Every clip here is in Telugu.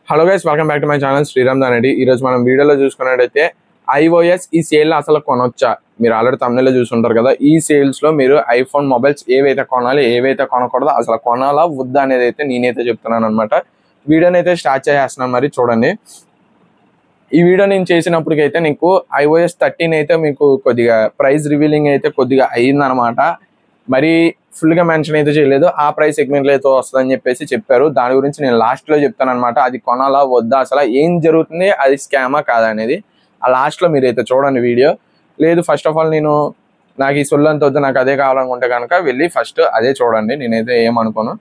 hello guys welcome back to my channel Sriram దానడి ఈ రోజు మనం వీడియోలో చూసుకున్నట్టయితే ఐఓఎస్ ఈ సేల్ అసలు కొనొచ్చా మీరు ఆల్రెడీ తమిళలో చూసుంటారు కదా ఈ సేల్స్ లో మీరు ఐఫోన్ మొబైల్స్ ఏవైతే కొనాలి ఏవైతే కొనకూడదో అసలు కొనాలా వద్దా అనేది అయితే నేనైతే చెప్తున్నాను అనమాట వీడియోని అయితే స్టార్ట్ చేసేస్తున్నాను మరి చూడండి ఈ వీడియో నేను చేసినప్పటికైతే నీకు ఐఓఎస్ థర్టీన్ అయితే మీకు కొద్దిగా ప్రైస్ రివీలింగ్ అయితే కొద్దిగా అయ్యిందనమాట మరి ఫుల్ గా మెన్షన్ అయితే చేయలేదు ఆ ప్రైస్ సెగ్మెంట్ లో అయితే వస్తుందని చెప్పేసి చెప్పారు దాని గురించి నేను లాస్ట్ లో చెప్తాను అనమాట అది కొనాలా వద్దా అసలు ఏం జరుగుతుంది అది స్కామా కాదా అనేది ఆ లాస్ట్ లో మీరైతే చూడండి వీడియో లేదు ఫస్ట్ ఆఫ్ ఆల్ నేను నాకు ఈ సొల్లంత వద్దు నాకు అదే కావాలనుకుంటే కనుక వెళ్ళి ఫస్ట్ అదే చూడండి నేనైతే ఏమనుకోను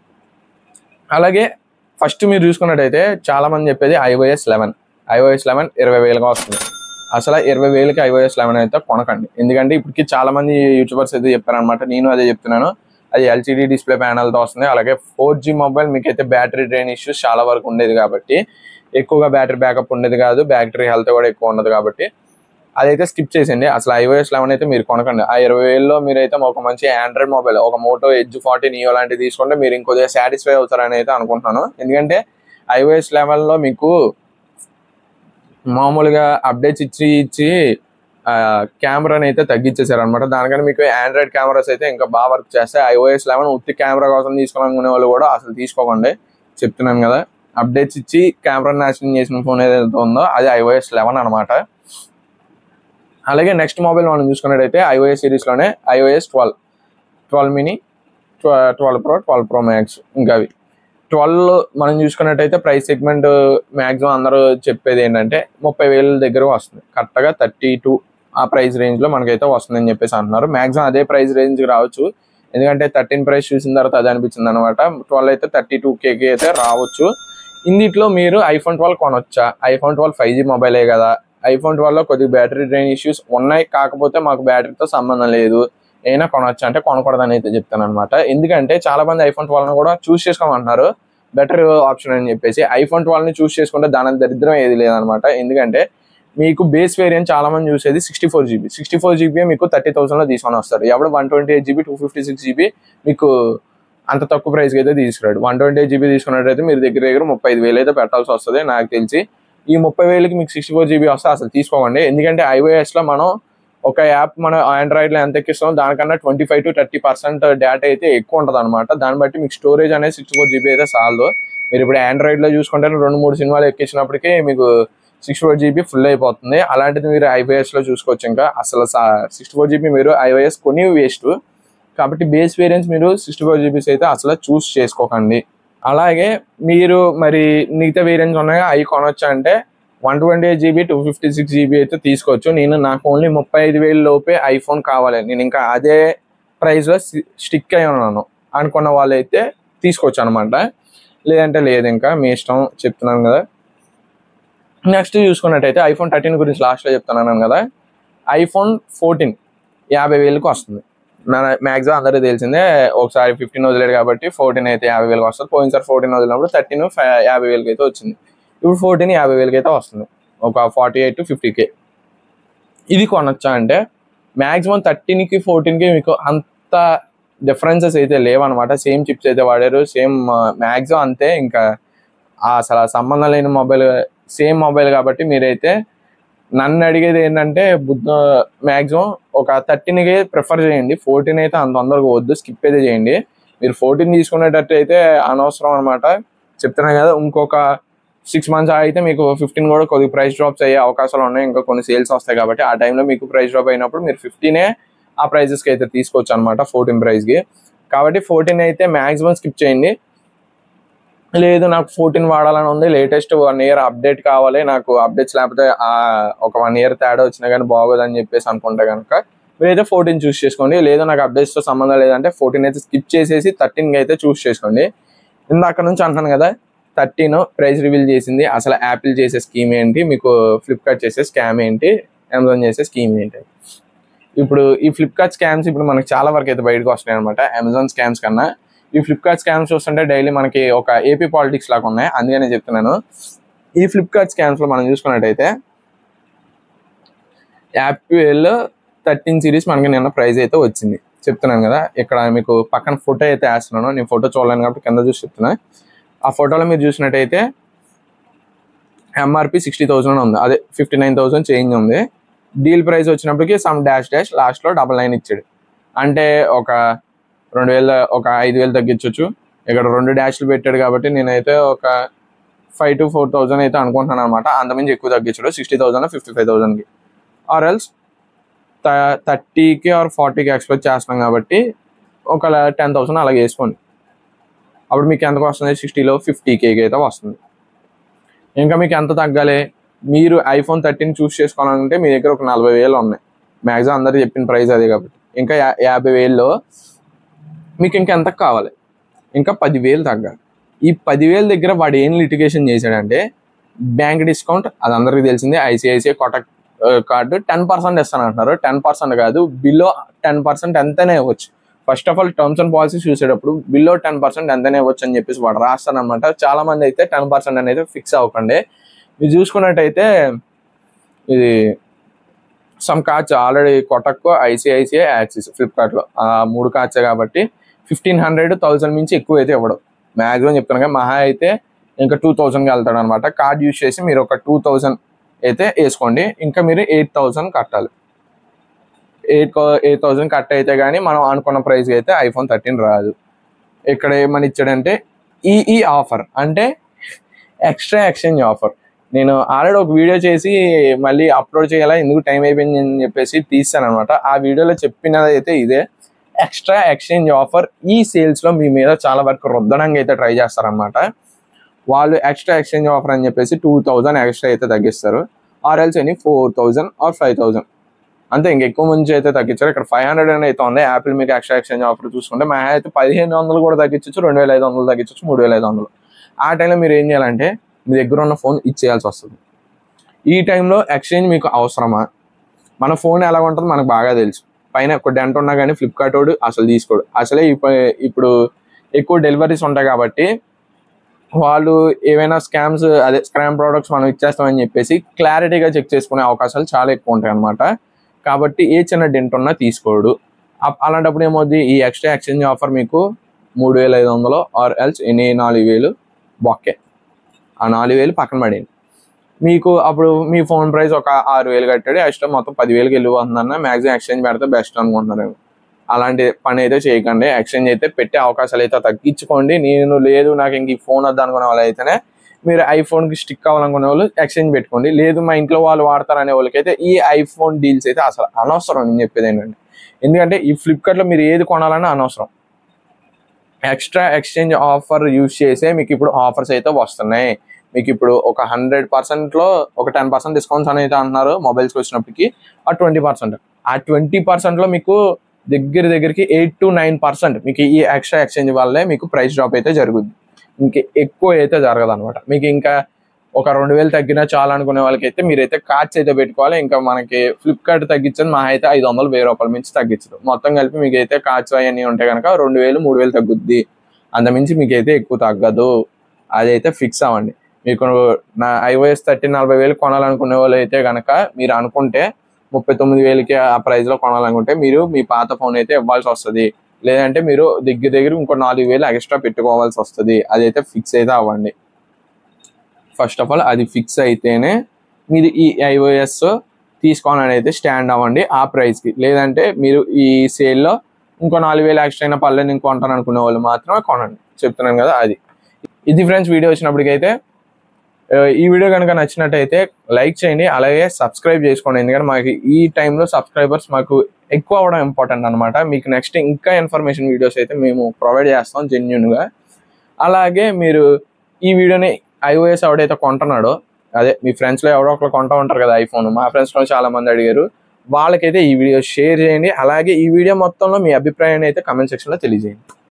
అలాగే ఫస్ట్ మీరు చూసుకున్నట్టయితే చాలా మంది చెప్పేది ఐఓఎస్ లెవెన్ ఐఓఎస్ లెవెన్ ఇరవై వేలుగా వస్తుంది అసలు ఇరవై వేలకి ఐఓఎస్ లెవెన్ అయితే కొనకండి ఎందుకంటే ఇప్పటికి చాలా మంది యూట్యూబర్స్ అయితే చెప్పారనమాట నేను అదే చెప్తున్నాను అది ఎల్సిడి డిస్ప్లే ప్యానల్తో వస్తుంది అలాగే ఫోర్ జీ మొబైల్ మీకు అయితే బ్యాటరీ డ్రైన్ ఇష్యూస్ చాలా వరకు ఉండేది కాబట్టి ఎక్కువగా బ్యాటరీ బ్యాకప్ ఉండేది కాదు బ్యాటరీ హెల్త్ కూడా ఎక్కువ ఉండదు కాబట్టి అదైతే స్కిప్ చేసేయండి అసలు ఐఓఎస్ లెవెన్ అయితే మీరు కొనకండి ఆ ఇరవై వేలలో మీరైతే ఒక మంచి ఆండ్రాయిడ్ మొబైల్ ఒక మోటో ఎడ్జ్ ఫార్టీ నియో లాంటివి తీసుకుంటే మీరు ఇంకొద్దిగా సాటిస్ఫై అవుతారని అయితే అనుకుంటున్నాను ఎందుకంటే ఐఓఎస్ లెవెల్లో మీకు మామూలుగా అప్డేట్స్ ఇచ్చి ఇచ్చి కెమెరాని అయితే తగ్గించేశారు అనమాట దానికని మీకు ఆండ్రాయిడ్ కెమెరాస్ అయితే ఇంకా బాగా వర్క్ చేస్తాయి ఐఓఎస్ లెవెన్ ఉత్తి కెమెరా కోసం తీసుకోవాలనుకునే వాళ్ళు కూడా అసలు తీసుకోకండి చెప్తున్నాను కదా అప్డేట్స్ ఇచ్చి కెమెరా నాశనం చేసిన ఫోన్ ఏదైతే ఉందో అది ఐఓఎస్ లెవెన్ అనమాట అలాగే నెక్స్ట్ మొబైల్ మనం చూసుకున్నట్టయితే ఐఓఎస్ సిరీస్లోనే iOS twelve twelve mini twelve pro twelve pro max ఇంకా అవి ట్వెల్వ్ మనం చూసుకున్నట్టయితే ప్రైస్ సెగ్మెంట్ మ్యాక్సిమం అందరూ చెప్పేది ఏంటంటే ముప్పై వేల దగ్గర వస్తుంది కరెక్ట్గా థర్టీ టూ ఆ ప్రైస్ రేంజ్లో మనకైతే వస్తుందని చెప్పేసి అంటున్నారు మ్యాక్సిమం అదే ప్రైస్ రేంజ్కి రావచ్చు ఎందుకంటే థర్టీన్ ప్రైస్ చూసిన తర్వాత అది అనిపించింది అనమాట ట్వెల్వ్ అయితే థర్టీ టూ కేకి అయితే రావచ్చు ఇందిట్లో మీరు ఐఫోన్ ట్వెల్వ్ కొనొచ్చా ఐఫోన్ ట్వెల్వ్ ఫైవ్ జీ మొబైలే కదా ఐఫోన్ ట్వెల్వ్ లో కొద్దిగా బ్యాటరీ డ్రైన్ ఇష్యూస్ ఉన్నాయి కాకపోతే మాకు బ్యాటరీతో సంబంధం లేదు అయినా కొనొచ్చు అంటే కొనకూడదని అయితే చెప్తాను అనమాట ఎందుకంటే చాలా మంది ఐఫోన్ ట్వెల్వ్ కూడా చూస్ చేసుకోమంటున్నారు బెటర్ ఆప్షన్ అని చెప్పేసి ఐఫోన్ ట్వెల్వ్ ని చూస్ చేసుకుంటే దాని దరిద్రం ఏది లేదనమాట ఎందుకంటే మీకు బేస్ వేరియంట్ చాలా మంది చూసేది sixty four GB sixty four GB మీకు థర్టీ థౌసండ్ లో తీసుకొని వస్తారు ఎవడు one twenty eight GB two fifty six GB మీకు అంత తక్కువ ప్రైస్కి అయితే తీసుకురాడు వన్ ట్వంటీ ఎయిట్ జీబీ తీసుకున్నట్టయితే మీరు దగ్గర దగ్గర ముప్పై ఐదు వేలు అయితే పెట్టాల్సి వస్తుంది నాకు తెలిసి ఈ ముప్పై వేలకి మీకు సిక్స్టీ ఫోర్ జీబీ వస్తే అసలు తీసుకోకండి ఎందుకంటే ఐఓఎస్ లో మనం ఒక యాప్ మనం ఆండ్రాయిడ్ లో ఎంత ఎక్కిస్తామో దానికన్నా twenty five to thirty percent data అయితే ఎక్కువ ఉంటుంది అనమాట దాన్ని బట్టి మీకు స్టోరేజ్ అనేది సిక్స్టీ ఫోర్ జీబీ అయితే చాలదు మీరు ఇప్పుడు ఆండ్రాయిడ్ లో చూసుకుంటే రెండు మూడు సినిమాలు ఎక్కించినప్పటికీ మీకు సిక్స్టీ ఫోర్ జీబీ ఫుల్ అయిపోతుంది అలాంటిది మీరు ఐఓఎస్ లో చూసుకోవచ్చు ఇంకా అసలు సిక్స్టీ ఫోర్ జీబీ మీరు ఐఓఎస్ కొని వేస్ట్ కాబట్టి బేస్ వేరియంట్స్ మీరు సిక్స్టీ ఫోర్ జీబీస్ అయితే అసలు చూస్ చేసుకోకండి అలాగే మీరు మరి మిగతా వేరియంట్స్ ఉన్నాయి అవి కొనొచ్చు అంటే one twenty eight GB two fifty six GB అయితే తీసుకోవచ్చు నేను నాకు ఓన్లీ ముప్పై ఐదు వేల లోపే ఐఫోన్ కావాలి నేను ఇంకా అదే ప్రైస్లో స్టిక్ అయి ఉన్నాను అనుకున్న వాళ్ళు అయితే తీసుకోవచ్చు అనమాట లేదంటే లేదు ఇంకా మీ ఇష్టం చెప్తున్నాను కదా నెక్స్ట్ చూసుకున్నట్టయితే ఐఫోన్ థర్టీన్ గురించి లాస్ట్లో చెప్తున్నాను కదా ఐఫోన్ ఫోర్టీన్ యాభై వేలకు వస్తుంది మ్యాక్సిమం అందరికీ తెలిసిందే ఒకసారి ఫిఫ్టీన్ వదిలేడు కాబట్టి ఫోర్టీన్ అయితే యాభై వేలకు వస్తుంది పోయినసారి ఫోర్టీన్ వదిలినప్పుడు థర్టీన్ యాభై వేలకి అయితే వచ్చింది ఇప్పుడు ఫోర్టీన్ యాభై వేలకి అయితే వస్తుంది ఒక forty eight to fifty K ఇది కొనొచ్చా అంటే మ్యాక్సిమం థర్టీన్కి ఫోర్టీన్కి మీకు అంత డిఫరెన్సెస్ అయితే లేవన్నమాట సేమ్ చిప్స్ అయితే వాడారు సేమ్ మ్యాక్సిమం అంతే ఇంకా అసలు సంబంధం లేని మొబైల్ సేమ్ మొబైల్ కాబట్టి మీరైతే నన్ను అడిగేది ఏంటంటే బుద్ధ మ్యాక్సిమం ఒక థర్టీన్కి ప్రిఫర్ చేయండి ఫోర్టీన్ అయితే అంత తొందరగా వద్దు స్కిప్ అయితే చేయండి మీరు ఫోర్టీన్ తీసుకునేటట్టు అయితే అనవసరం అనమాట చెప్తున్నాను కదా ఇంకొక సిక్స్ మంత్స్ అయితే మీకు ఫిఫ్టీన్ కూడా కొద్దిగా ప్రైస్ డ్రాప్స్ అయ్యే అవకాశాలు ఉన్నాయి ఇంకా కొన్ని సేల్స్ వస్తాయి కాబట్టి ఆ టైంలో మీకు ప్రైస్ డ్రాప్ అయినప్పుడు మీరు ఫిఫ్టీనే ఆ ప్రైజెస్కి అయితే తీసుకోవచ్చు అనమాట ఫోర్టీన్ ప్రైస్కి కాబట్టి ఫోర్టీన్ అయితే మ్యాక్సిమం స్కిప్ చేయండి లేదు నాకు ఫోర్టీన్ వాడాలని ఉంది లేటెస్ట్ వన్ ఇయర్ అప్డేట్ కావాలి నాకు అప్డేట్స్ లేకపోతే ఒక వన్ ఇయర్ తేడా వచ్చినా కానీ బాగోదని చెప్పేసి అనుకుంటే కనుక మీరైతే ఫోర్టీన్ చూస్ చేసుకోండి లేదు నాకు అప్డేట్స్తో సంబంధం లేదంటే ఫోర్టీన్ అయితే స్కిప్ చేసేసి థర్టీన్కి అయితే చూస్ చేసుకోండి ఇందాక నుంచి అంటున్నాను కదా థర్టీన్ ప్రైస్ రివీల్ చేసింది అసలు యాపిల్ చేసే స్కీమ్ ఏంటి మీకు ఫ్లిప్కార్ట్ చేసే స్కామ్ ఏంటి అమెజాన్ చేసే స్కీమ్ ఏంటి ఇప్పుడు ఈ ఫ్లిప్కార్ట్ స్కామ్స్ ఇప్పుడు మనకి చాలా వరకు అయితే బయటకు వస్తున్నాయి అనమాట అమెజాన్ స్కామ్స్ కన్నా ఈ ఫ్లిప్కార్ట్ స్కామ్స్ చూస్తుంటే డైలీ మనకి ఒక ఏపీ పాలిటిక్స్ లాగా ఉన్నాయి అందుకనే చెప్తున్నాను ఈ ఫ్లిప్కార్ట్ స్కామ్స్ లో మనం చూసుకున్నట్టయితే యాపిల్ థర్టీన్ సిరీస్ మనకి నిన్న ప్రైస్ అయితే వచ్చింది చెప్తున్నాను కదా ఇక్కడ మీకు పక్కన ఫోటో అయితే వేస్తున్నాను నేను ఫోటో చూడలేను కాబట్టి కింద చూసి చెప్తున్నా ఆ ఫోటోలో మీరు చూసినట్టయితే ఎంఆర్పి సిక్స్టీ థౌసండ్ ఉంది అదే ఫిఫ్టీ నైన్ థౌసండ్ చేంజ్ ఉంది డీల్ ప్రైస్ వచ్చినప్పటికి సమ్ డాష్ డాష్ లాస్ట్లో డబల్ నైన్ ఇచ్చాడు అంటే ఒక రెండు వేల ఒక ఐదు వేలు తగ్గించవచ్చు ఇక్కడ రెండు డాష్లు పెట్టాడు కాబట్టి నేనైతే ఒక ఫైవ్ టు ఫోర్ థౌసండ్ అయితే అనుకుంటున్నాను అనమాట అంతమించి ఎక్కువ తగ్గించాడు సిక్స్టీ థౌసండ్ ఫిఫ్టీ ఫైవ్ థౌసండ్కి ఆర్ ఎల్స్ థర్టీకి ఆర్ ఫార్టీకి ఎక్స్పెక్ట్ చేస్తున్నాం కాబట్టి ఒక టెన్ థౌసండ్ అలాగే వేసుకోండి అప్పుడు మీకు ఎంతకు వస్తుంది సిక్స్టీలో ఫిఫ్టీ కేకి అయితే వస్తుంది ఇంకా మీకు ఎంత తగ్గాలి మీరు ఐఫోన్ థర్టీన్ చూస్ చేసుకోవాలంటే మీ దగ్గర ఒక నలభై వేలు ఉన్నాయి మ్యాక్సిమం అందరు చెప్పిన ప్రైస్ అదే కాబట్టి ఇంకా యా- యాభై వేల్లో మీకు ఇంకా ఎంత కావాలి ఇంకా పదివేలు తగ్గాలి ఈ పదివేల దగ్గర వాడు ఏం లిటిగేషన్ చేశాడంటే బ్యాంక్ డిస్కౌంట్ అది అందరికీ తెలిసిందే ICICI Kotak card ten percent ఇస్తాను అంటున్నారు టెన్ పర్సెంట్ కాదు బిలో టెన్ పర్సెంట్ ఎంతనే ఇవ్వచ్చు first of all terms and policies చూసేటప్పుడు బిలో టెన్ పర్సెంట్ ఎంతనే ఇవ్వచ్చు అని చెప్పేసి వాడు రాస్తానమాట చాలా మంది అయితే టెన్ పర్సెంట్ అనేది ఫిక్స్ అవ్వకండి ఇది చూసుకున్నట్టయితే ఇది some cards already Kotak ICICI Axis ఫ్లిప్కార్ట్లో ఆ మూడు కార్డ్సే కాబట్టి ఫిఫ్టీన్ హండ్రెడ్ థౌసండ్ మించి ఎక్కువ అయితే ఇవ్వడం మ్యాక్సిమం చెప్తాను కదా మహా అయితే ఇంకా టూ థౌసండ్కి వెళ్తాడు అనమాట కార్డ్ యూజ్ చేసి మీరు ఒక టూ థౌసండ్ అయితే వేసుకోండి ఇంకా మీరు ఎయిట్ థౌసండ్ కట్టాలి ఎయిట్ ఎయిట్ థౌసండ్ కట్ అయితే కానీ మనం అనుకున్న ప్రైస్ అయితే ఐఫోన్ థర్టీన్ రాదు ఇక్కడ ఏమని ఇచ్చాడంటే ఈ ఈ ఆఫర్ అంటే ఎక్స్ట్రా ఎక్స్చేంజ్ ఆఫర్ నేను ఆల్రెడీ ఒక వీడియో చేసి మళ్ళీ అప్లోడ్ చేయాలా ఎందుకు టైం అయిపోయింది అని చెప్పేసి తీస్తాను అనమాట ఆ వీడియోలో చెప్పినది అయితే ఇదే ఎక్స్ట్రా ఎక్స్చేంజ్ ఆఫర్ ఈ సేల్స్లో మీ మీద చాలా వరకు రుద్దడానికి అయితే ట్రై చేస్తారనమాట వాళ్ళు ఎక్స్ట్రా ఎక్స్చేంజ్ ఆఫర్ అని చెప్పేసి టూ థౌజండ్ ఎక్స్ట్రా అయితే తగ్గిస్తారు or else any four thousand or five thousand అంతే ఇంక ఎక్కువ మంది అయితే తగ్గించారు ఇక్కడ ఫైవ్ హండ్రెడ్ అని అయితే ఉంది యాపిల్ మీకు ఎక్స్ట్రా ఎక్స్చేంజ్ ఆఫర్ చూసుకుంటే మా అయితే పదిహేను వందలు కూడా తగ్గించవచ్చు రెండు వేల ఐదు వందలు తగ్గించవచ్చు మూడు వేల ఐదు వందలు ఆ టైంలో మీరు ఏం చేయాలంటే మీ దగ్గర ఉన్న ఫోన్ ఇచ్చేయాల్సి వస్తుంది ఈ టైంలో ఎక్స్చేంజ్ మీకు అవసరమా మన ఫోన్ ఎలా ఉంటుందో మనకు బాగా తెలుసు పైన ఒక డెంట్ ఉన్నా కానీ ఫ్లిప్కార్ట్ వాడు అసలు తీసుకోడు అసలే ఇప్ప- ఇప్పుడు ఎక్కువ డెలివరీస్ ఉంటాయి కాబట్టి వాళ్ళు ఏవైనా స్కామ్స్ అదే స్కామ్ ప్రోడక్ట్స్ మనం ఇచ్చేస్తామని చెప్పేసి క్లారిటీగా చెక్ చేసుకునే అవకాశాలు చాలా ఎక్కువ ఉంటాయి అన్నమాట కాబట్టి ఏ చిన్న డెంట్ ఉన్నా తీసుకోడు అప్- అలాంటప్పుడు ఏమవుద్ది ఈ ఎక్స్ట్రా ఎక్స్చేంజ్ ఆఫర్ మీకు మూడు వేల ఐదు వందలు ఆర్ ఎల్స్ ఎన్ని నాలుగు వేలు బొక్కే ఆ నాలుగు వేలు పక్కన పడేయండి మీకు అప్పుడు మీ ఫోన్ ప్రైస్ ఒక ఆరు వేలు కట్టాడు ఎక్స్ట్రా మొత్తం పదివేలకి వెళ్ళిపోతుందన్న మ్యాక్సిమం ఎక్స్చేంజ్ పెడితే బెస్ట్ అనుకుంటున్నారు అలాంటి పని అయితే చేయకండి ఎక్స్చేంజ్ అయితే పెట్టే అవకాశాలు అయితే తగ్గించుకోండి నేను లేదు నాకు ఇంక ఈ ఫోన్ వద్దు అనుకునే వాళ్ళు అయితేనే మీరు ఐఫోన్కి స్టిక్ అవ్వాలనుకునే వాళ్ళు ఎక్స్చేంజ్ పెట్టుకోండి లేదు మా ఇంట్లో వాళ్ళు వాడతారనే వాళ్ళకైతే ఈ ఐఫోన్ డీల్స్ అయితే అసలు అనవసరం నేను చెప్పేది ఏంటంటే ఎందుకంటే ఈ ఫ్లిప్కార్ట్లో మీరు ఏది కొనాలన్నా అనవసరం ఎక్స్ట్రా ఎక్స్చేంజ్ ఆఫర్ యూజ్ చేసే మీకు ఇప్పుడు ఆఫర్స్ అయితే వస్తున్నాయి మీకు ఇప్పుడు ఒక హండ్రెడ్ పర్సెంట్లో ఒక టెన్ పర్సెంట్ డిస్కౌంట్స్ అని అయితే అంటున్నారు మొబైల్స్కి వచ్చినప్పటికి ఆ ట్వంటీ పర్సెంట్ ఆ ట్వంటీ పర్సెంట్లో మీకు దగ్గర దగ్గరికి ఎయిట్ టు నైన్ పర్సెంట్ మీకు ఈ ఎక్స్ట్రా ఎక్స్చేంజ్ వల్లే మీకు ప్రైస్ డ్రాప్ అయితే జరుగుద్ది ఇంక ఎక్కువ అయితే జరగదు అనమాట మీకు ఇంకా ఒక రెండు వేలు తగ్గినా చాలా అనుకునే వాళ్ళకి అయితే మీరైతే కార్డ్స్ అయితే పెట్టుకోవాలి ఇంకా మనకి ఫ్లిప్కార్ట్ తగ్గించదు మా అయితే ఐదు వందలు వెయ్యి రూపాయల మించి తగ్గించదు మొత్తం కలిపి మీకు అయితే కార్డ్స్ అవన్నీ ఉంటే కనుక రెండు వేలు మూడు వేలు తగ్గుద్ది అంతమించి మీకు అయితే ఎక్కువ తగ్గదు అదైతే ఫిక్స్ అవ్వండి మీకు నా ఐఓఎస్ థర్టీ నలభై వేలు కొనాలనుకునే వాళ్ళు అయితే కనుక మీరు అనుకుంటే ముప్పై తొమ్మిది వేలకి ఆ ప్రైస్ లో కొనాలనుకుంటే మీరు మీ పాత ఫోన్ అయితే ఇవ్వాల్సి వస్తుంది లేదంటే మీరు దగ్గర దగ్గర ఇంకో నాలుగు వేలు ఎక్స్ట్రా పెట్టుకోవాల్సి వస్తుంది అదైతే ఫిక్స్ అయితే అవ్వండి ఫస్ట్ ఆఫ్ ఆల్ అది ఫిక్స్ అయితేనే మీరు ఈ ఐఓఎస్ తీసుకోవాలని అయితే స్టాండ్ అవ్వండి ఆ ప్రైస్కి లేదంటే మీరు ఈ సేల్లో ఇంకో నాలుగు వేలు ఎక్స్ట్రా అయినా పర్లేదు ఇంకో కొంటాను అనుకునే వాళ్ళు మాత్రమే కొనండి చెప్తున్నాను కదా అది ఇది ఫ్రెండ్స్ వీడియో వచ్చినప్పటికైతే ఆ, ఈ వీడియో కనుక నచ్చినట్టయితే లైక్ చేయండి అలాగే సబ్స్క్రైబ్ చేసుకోండి ఎందుకంటే మాకు ఈ టైంలో సబ్స్క్రైబర్స్ మాకు ఎక్కువ అవ్వడం ఇంపార్టెంట్ అనమాట మీకు నెక్స్ట్ ఇంకా ఇన్ఫర్మేషన్ వీడియోస్ అయితే మేము ప్రొవైడ్ చేస్తాం జెన్యున్గా అలాగే మీరు ఈ వీడియోని ఐఓఎస్ ఎవడైతే కొంటున్నాడో అదే మీ ఫ్రెండ్స్లో ఎవడో ఒకరు కొంటా ఉంటారు కదా ఐఫోన్ మా ఫ్రెండ్స్లో చాలా మంది అడిగారు వాళ్ళకైతే ఈ వీడియో షేర్ చేయండి అలాగే ఈ వీడియో మొత్తంలో మీ అభిప్రాయాన్ని అయితే కమెంట్ సెక్షన్లో తెలియజేయండి